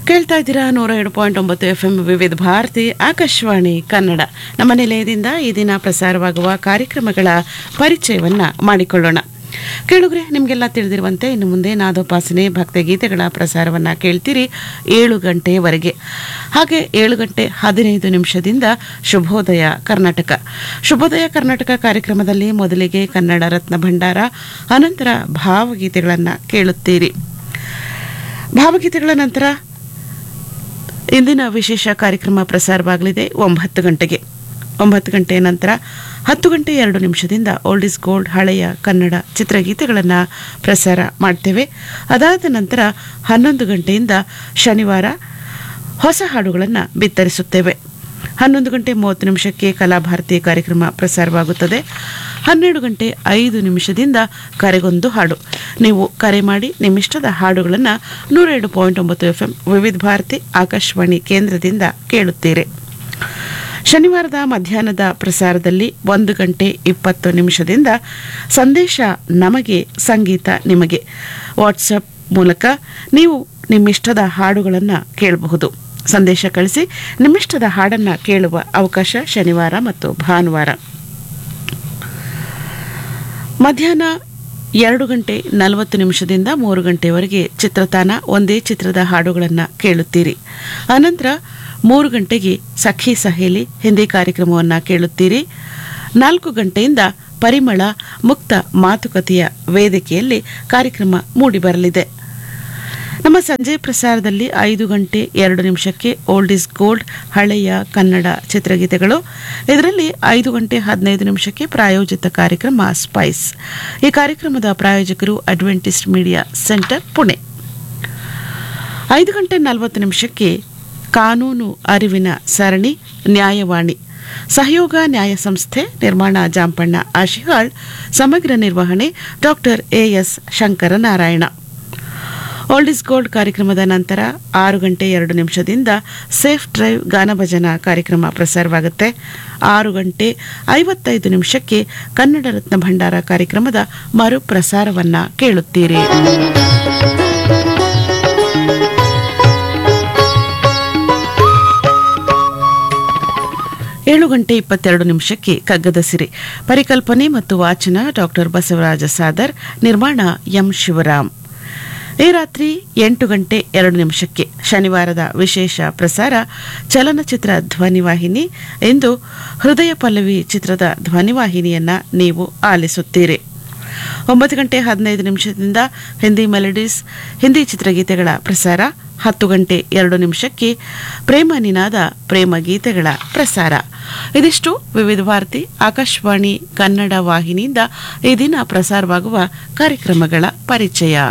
ಕೇಳ್ತಾ ಇದ್ದೀರಾ ನೂರ ಎರಡು ಪಾಯಿಂಟ್ ಒಂಬತ್ತು ಎಫ್ ಎಂ ವಿವಿಧ ಭಾರತಿ ಆಕಾಶವಾಣಿ ಕನ್ನಡ ನಮ್ಮ ನಿಲಯದಿಂದ ಈ ದಿನ ಪ್ರಸಾರವಾಗುವ ಕಾರ್ಯಕ್ರಮಗಳ ಪರಿಚಯವನ್ನ ಮಾಡಿಕೊಳ್ಳೋಣ ಕೇಳುಗ್ರೆ ನಿಮಗೆಲ್ಲ ತಿಳಿದಿರುವಂತೆ ಇನ್ನು ಮುಂದೆ ನಾದೋಪಾಸನೆ ಭಕ್ತಗೀತೆಗಳ ಪ್ರಸಾರವನ್ನ ಕೇಳ್ತೀರಿ ಏಳು ಗಂಟೆಯವರೆಗೆ ಹಾಗೆ ಏಳು ಗಂಟೆ ಹದಿನೈದು ನಿಮಿಷದಿಂದ ಶುಭೋದಯ ಕರ್ನಾಟಕ ಶುಭೋದಯ ಕರ್ನಾಟಕ ಕಾರ್ಯಕ್ರಮದಲ್ಲಿ ಮೊದಲಿಗೆ ಕನ್ನಡ ರತ್ನ ಭಂಡಾರ ಅನಂತರ ಭಾವಗೀತೆಗಳನ್ನು ಕೇಳುತ್ತೀರಿ ಭಾವಗೀತೆಗಳ ನಂತರ ಇಂದಿನ ವಿಶೇಷ ಕಾರ್ಯಕ್ರಮ ಪ್ರಸಾರವಾಗಲಿದೆ ಒಂಬತ್ತು ಗಂಟೆಗೆ ಒಂಬತ್ತು ಗಂಟೆ ನಂತರ ಹತ್ತು ಗಂಟೆ ಎರಡು ನಿಮಿಷದಿಂದ ಓಲ್ಡ್ ಇಸ್ ಗೋಲ್ಡ್ ಹಳೆಯ ಕನ್ನಡ ಚಿತ್ರಗೀತೆಗಳನ್ನು ಪ್ರಸಾರ ಮಾಡ್ತೇವೆ ಅದಾದ ನಂತರ ಹನ್ನೊಂದು ಗಂಟೆಯಿಂದ ಶನಿವಾರ ಹೊಸ ಹಾಡುಗಳನ್ನು ಬಿತ್ತರಿಸುತ್ತೇವೆ ಹನ್ನೊಂದು ಗಂಟೆ ಮೂವತ್ತು ನಿಮಿಷಕ್ಕೆ ಕಲಾಭಾರತಿ ಕಾರ್ಯಕ್ರಮ ಪ್ರಸಾರವಾಗುತ್ತದೆ ಹನ್ನೆರಡು ಗಂಟೆ ಐದು ನಿಮಿಷದಿಂದ ಕರೆಗೊಂದು ಹಾಡು ನೀವು ಕರೆ ಮಾಡಿ ನಿಮ್ಮಿಷ್ಟದ ಹಾಡುಗಳನ್ನು ನೂರೆರಡು ಪಾಯಿಂಟ್ ಒಂಬತ್ತು ಎಫ್ ಎಂ ವಿವಿಧ ಭಾರತಿ ಆಕಾಶವಾಣಿ ಕೇಂದ್ರದಿಂದ ಕೇಳುತ್ತೀರಿ ಶನಿವಾರದ ಮಧ್ಯಾಹ್ನದ ಪ್ರಸಾರದಲ್ಲಿ ಒಂದು ಗಂಟೆ ಇಪ್ಪತ್ತು ನಿಮಿಷದಿಂದ ಸಂದೇಶ ನಮಗೆ ಸಂಗೀತ ನಿಮಗೆ ವಾಟ್ಸಪ್ ಮೂಲಕ ನೀವು ನಿಮ್ಮಿಷ್ಟದ ಹಾಡುಗಳನ್ನು ಕೇಳಬಹುದು ಸಂದೇಶ ಕಳಿಸಿ ನಿಮ್ಮಿಷ್ಟದ ಹಾಡನ್ನು ಕೇಳುವ ಅವಕಾಶ ಶನಿವಾರ ಮತ್ತು ಭಾನುವಾರ ಮಧ್ಯಾಹ್ನ ಎರಡು ಗಂಟೆ ನಲವತ್ತು ನಿಮಿಷದಿಂದ ಮೂರು ಗಂಟೆವರೆಗೆ ಚಿತ್ರತಾನ ಒಂದೇ ಚಿತ್ರದ ಹಾಡುಗಳನ್ನು ಕೇಳುತ್ತೀರಿ ಅನಂತರ ಮೂರು ಗಂಟೆಗೆ ಸಖಿ ಸಹೇಲಿ ಹಿಂದಿ ಕಾರ್ಯಕ್ರಮವನ್ನು ಕೇಳುತ್ತೀರಿ ನಾಲ್ಕು ಗಂಟೆಯಿಂದ ಪರಿಮಳ ಮುಕ್ತ ಮಾತುಕತೆಯ ವೇದಿಕೆಯಲ್ಲಿ ಕಾರ್ಯಕ್ರಮ ಮೂಡಿಬರಲಿದೆ ನಮ್ಮ ಸಂಜೆ ಪ್ರಸಾರದಲ್ಲಿ ಐದು ಗಂಟೆ ಎರಡು ನಿಮಿಷಕ್ಕೆ ಓಲ್ಡ್ ಇಸ್ ಗೋಲ್ಡ್ ಹಳೆಯ ಕನ್ನಡ ಚಿತ್ರಗೀತೆಗಳು ಇದರಲ್ಲಿ ಐದು ಗಂಟೆ ಹದಿನೈದು ನಿಮಿಷಕ್ಕೆ ಪ್ರಾಯೋಜಿತ ಕಾರ್ಯಕ್ರಮ ಸ್ಪೈಸ್ ಈ ಕಾರ್ಯಕ್ರಮದ ಪ್ರಾಯೋಜಕರು ಅಡ್ವೆಂಟಿಸ್ಟ್ ಮೀಡಿಯಾ ಸೆಂಟರ್ ಪುಣೆ ಐದು ಗಂಟೆ ನಲವತ್ತು ನಿಮಿಷಕ್ಕೆ ಕಾನೂನು ಅರಿವಿನ ಸರಣಿ ನ್ಯಾಯವಾಣಿ ಸಹಯೋಗ ನ್ಯಾಯ ಸಂಸ್ಥೆ ನಿರ್ಮಾಣ ಜಾಂಪಣ್ಣ ಆಶಿಹಾಳ್ ಸಮಗ್ರ ನಿರ್ವಹಣೆ doctor AS Shankaranarayana old is gold ಕಾರ್ಯಕ್ರಮದ ನಂತರ ಆರು ಗಂಟೆ ಎರಡು ನಿಮಿಷದಿಂದ ಸೇಫ್ ಡ್ರೈವ್ ಗಾನಭಜನಾ ಕಾರ್ಯಕ್ರಮ ಪ್ರಸಾರವಾಗುತ್ತೆ ಆರು ಗಂಟೆ ಐವತ್ತೈದು ನಿಮಿಷಕ್ಕೆ ಕನ್ನಡ ರತ್ನ ಭಂಡಾರ ಕಾರ್ಯಕ್ರಮದ ಮರು ಪ್ರಸಾರವನ್ನ ಕೇಳುತ್ತೀರಿ ಏಳು ಗಂಟೆ ಇಪ್ಪತ್ತೆರಡು ನಿಮಿಷಕ್ಕೆ ಕಗ್ಗದ ಸಿರಿ ಪರಿಕಲ್ಪನೆ ಮತ್ತು ವಾಚನ ಡಾಕ್ಟರ್ ಬಸವರಾಜ ಸಾದರ್ ನಿರ್ಮಾಣ ಎಂ ಶಿವರಾಮ್ ಈ ರಾತ್ರಿ ಎಂಟು ಗಂಟೆ ಎರಡು ನಿಮಿಷಕ್ಕೆ ಶನಿವಾರದ ವಿಶೇಷ ಪ್ರಸಾರ ಚಲನಚಿತ್ರ ಧ್ವನಿವಾಹಿನಿ ಎಂದು ಹೃದಯ ಪಲ್ಲವಿ ಚಿತ್ರದ ಧ್ವನಿವಾಹಿನಿಯನ್ನ ನೀವು ಆಲಿಸುತ್ತೀರಿ ಒಂಬತ್ತು ಗಂಟೆ ಹದಿನೈದು ನಿಮಿಷದಿಂದ ಹಿಂದಿ ಮೆಲಡೀಸ್ ಹಿಂದಿ ಚಿತ್ರಗೀತೆಗಳ ಪ್ರಸಾರ ಹತ್ತು ಗಂಟೆ ಎರಡು ನಿಮಿಷಕ್ಕೆ ಪ್ರೇಮ ನಿನಾದ ಪ್ರೇಮ ಗೀತೆಗಳ ಪ್ರಸಾರ ಇದಿಷ್ಟು ವಿವಿಧ ಭಾರತಿ ಆಕಾಶವಾಣಿ ಕನ್ನಡ ವಾಹಿನಿಯಿಂದ ಈ ದಿನ ಪ್ರಸಾರವಾಗುವ ಕಾರ್ಯಕ್ರಮಗಳ ಪರಿಚಯ